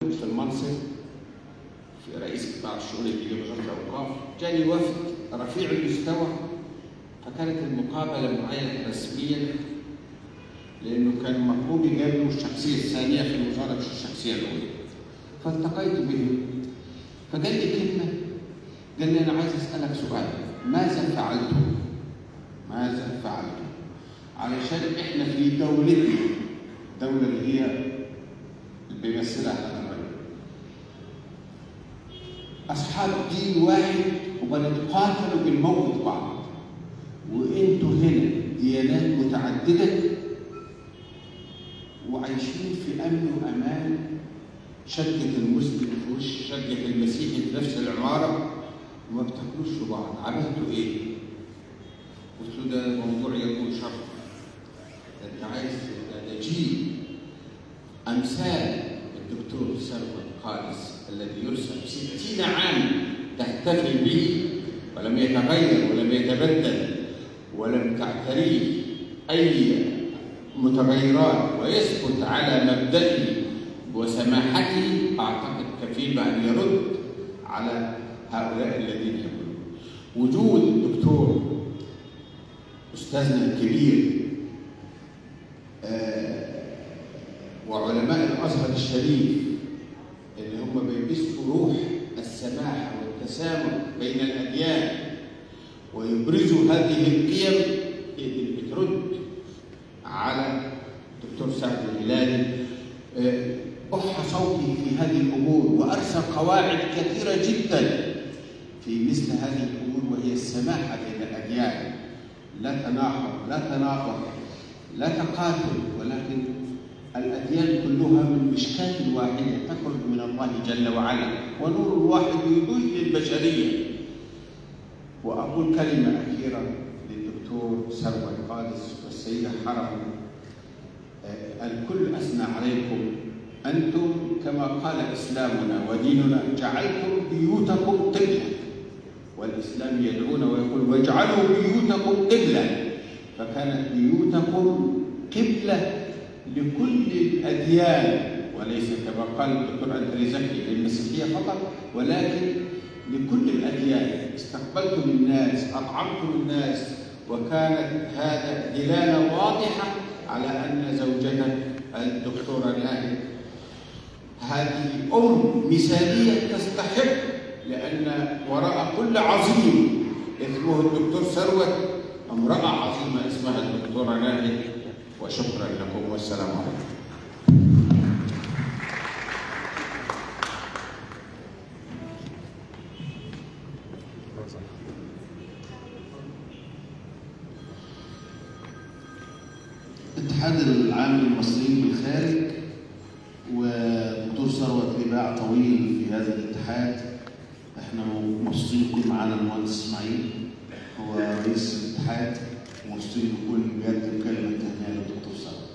في المنصب في رئيس قطاع الشؤون الدينيه وزاره الاوقاف جاني وفد رفيع المستوى فكانت المقابله معي رسميا لانه كان مطلوب منه الشخصيه الثانيه في الوزاره مش الشخصيه الاولى فالتقيت به فقال لي كلمه قال لي انا عايز اسالك سؤال ماذا فعلتم؟ ماذا فعلتم؟ علشان احنا في دولتنا الدوله اللي هي بيمثلها هذا الرجل اصحاب دين واحد وبنتقاتلوا بنموت بعض وانتوا هنا ديانات متعدده وعايشين في امن وامان شقة المسلم في وش شقة المسيحي في نفس العمارة وما بتاكلوش في بعض عملتوا ايه؟ قلت له ده موضوع يكون شر انت عايز نجيب امثال الدكتور ثروت خالص الذي يرسم ستين عام تحتفل به ولم يتغير ولم يتبدل ولم تعتريه اي متغيرات ويثبت على مبدئه وسماحته اعتقد كفيل بان يرد على هؤلاء الذين يقولون وجود الدكتور استاذنا الكبير آه وعلماء الازهر الشريف اللي هم بيبثوا روح السماحه والتسامح بين الاديان ويبرزوا هذه القيم اللي بترد على الدكتور سعد الهلالي آه أح صوتي في هذه الأمور وأرسم قواعد كثيرة جدا في مثل هذه الأمور وهي السماحة بين الأديان لا تناحر لا تناقض لا تقاتل ولكن الأديان كلها من مشكاة واحدة تخرج من الله جل وعلا ونور واحد يضيء للبشرية وأقول كلمة أخيرة للدكتور ثروت قادس والسيدة حرم الكل أثنى عليكم أنتم كما قال إسلامنا وديننا جعلتم بيوتكم قبلة والإسلام يدعونا ويقول واجعلوا بيوتكم قبلة فكانت بيوتكم قبلة لكل الأديان وليس كما قال الدكتور أنتوني زكي للمسيحية فقط ولكن لكل الأديان استقبلتم الناس أطعمتم الناس وكانت هذا دلالة واضحة على أن زوجتك الدكتورة ناهد هذه أم مثالية تستحق لأن وراء كل عظيم اسمه الدكتور ثروت امرأة عظيمة اسمها الدكتورة ناهد وشكرا لكم والسلام عليكم اتحاد العام للمصريين بالخارج ودكتور ثروت ليه باع طويل في هذا الاتحاد احنا مبسوطين يكون معانا المهندس اسماعيل هو رئيس الاتحاد ومبسوطين يكون بيقدم كلمه تهنئه للدكتور ثروت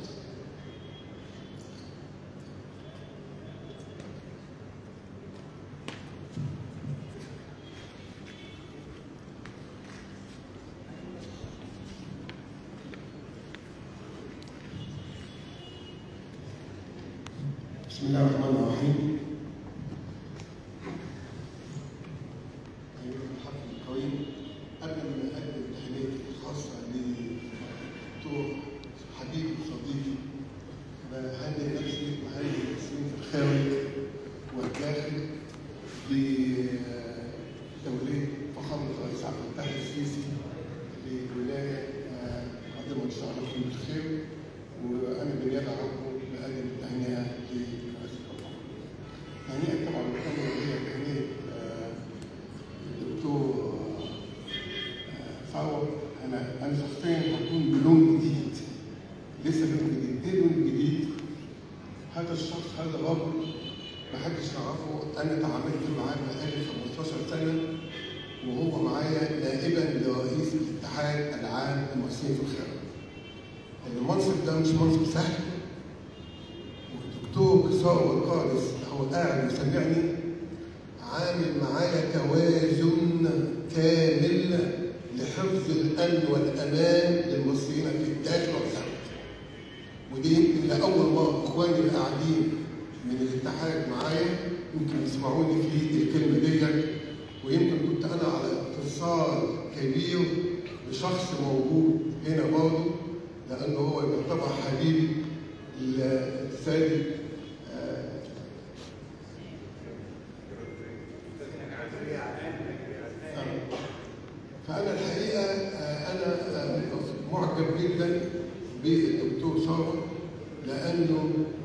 بسم الله الرحمن الرحيم أيها الحفل الكريم قبل ما أقدم تهنئتي الخاصة للدكتور حبيبي وصديقي بهنئ نفسي وهنئ المسلمين في الخارج والداخل بتولية فخامة الرئيس عبد الفتاح السيسي للولاية عظيمة إن شاء الله تكون بالخير وأنا بالنيابة عنكم بقدم التهنئة لرئيس الوزراء. تهنئة طبعا مهمة وهي تهنئة آه، الدكتور آه، ثروت أنا أنا شخصيا هكون بلون جديد لسه لون جديد، إيه اللون الجديد؟ هذا الشخص هذا الرجل محدش يعرفه أنا تعاملت معاه بقالي 15 سنة وهو معايا نائبا لرئيس الاتحاد العام للمحسنين في الخارج. المنصب ده مش منصب سهل والدكتور ثروت قادس هو قاعد يسمعني عامل معايا توازن كامل لحفظ الامن والامان للمصريين في الداخل والخارج ودي يمكن لاول مره اخواني اللي قاعدين من الاتحاد معايا يمكن يسمعوني في الكلمه دي ويمكن كنت انا على اتصال كبير بشخص موجود هنا برضه لانه هو يعتبر حبيبي السيد آه، فأنا الحقيقة آه، أنا آه، معجب جدا بالدكتور ثروت لأنه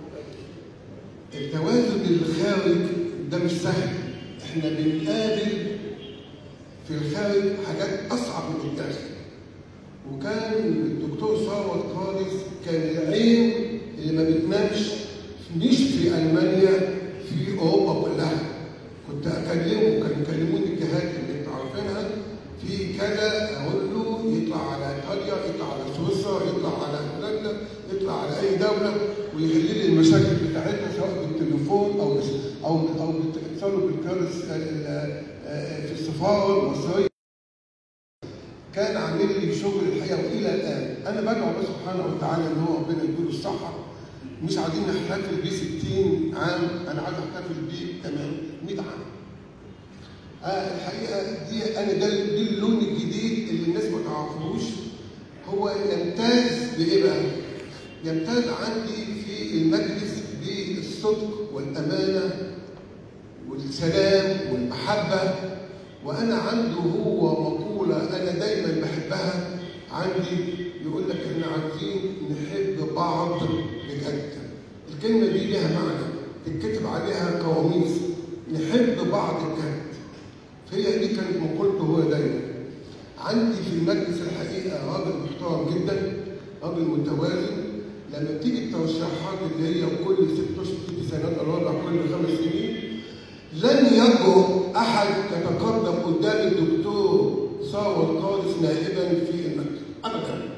التوازن الخارج ده مش سهل احنا بنقابل في الخارج حاجات أصعب من الداخل وكان الدكتور ثروت خالص كان العين اللي ما بتنامش مش في ألمانيا في أوروبا كلها كنت أكلمه كانوا يكلموني الجهات اللي انتوا عارفينها في كذا اقول له يطلع على ايطاليا يطلع على سويسرا يطلع على هولندا يطلع على اي دوله ويحل لي المشاكل بتاعتها سواء بالتليفون او او او بتتصلوا بالكارث في السفاره المصريه كان عامل لي شغل الحقيقه والى الان انا بدعو الله سبحانه وتعالى ان هو ربنا يديله الصحه مش عايزين نحتفل بيه 60 عام انا عايز احتفل بيه كمان 100 عام آه الحقيقه دي انا ده دي اللون الجديد اللي الناس ما تعرفوش هو يمتاز بايه بقى؟ يمتاز عندي في المجلس بالصدق والامانه والسلام والمحبه وانا عنده هو مقوله انا دايما بحبها عندي يقول لك احنا عايزين نحب بعض بجد الكلمه دي لها معنى تتكتب عليها قواميس نحب بعض بجد فهي دي كانت مقولته هو دايما عندي في المجلس الحقيقه راجل محترم جدا راجل متوازن لما بتيجي الترشيحات اللي هي كل ست اشهر ست سنوات الوضع كل خمس سنين لن يجرؤ احد يتقدم قدام الدكتور ثروت قادس نائبا في المجلس ابدا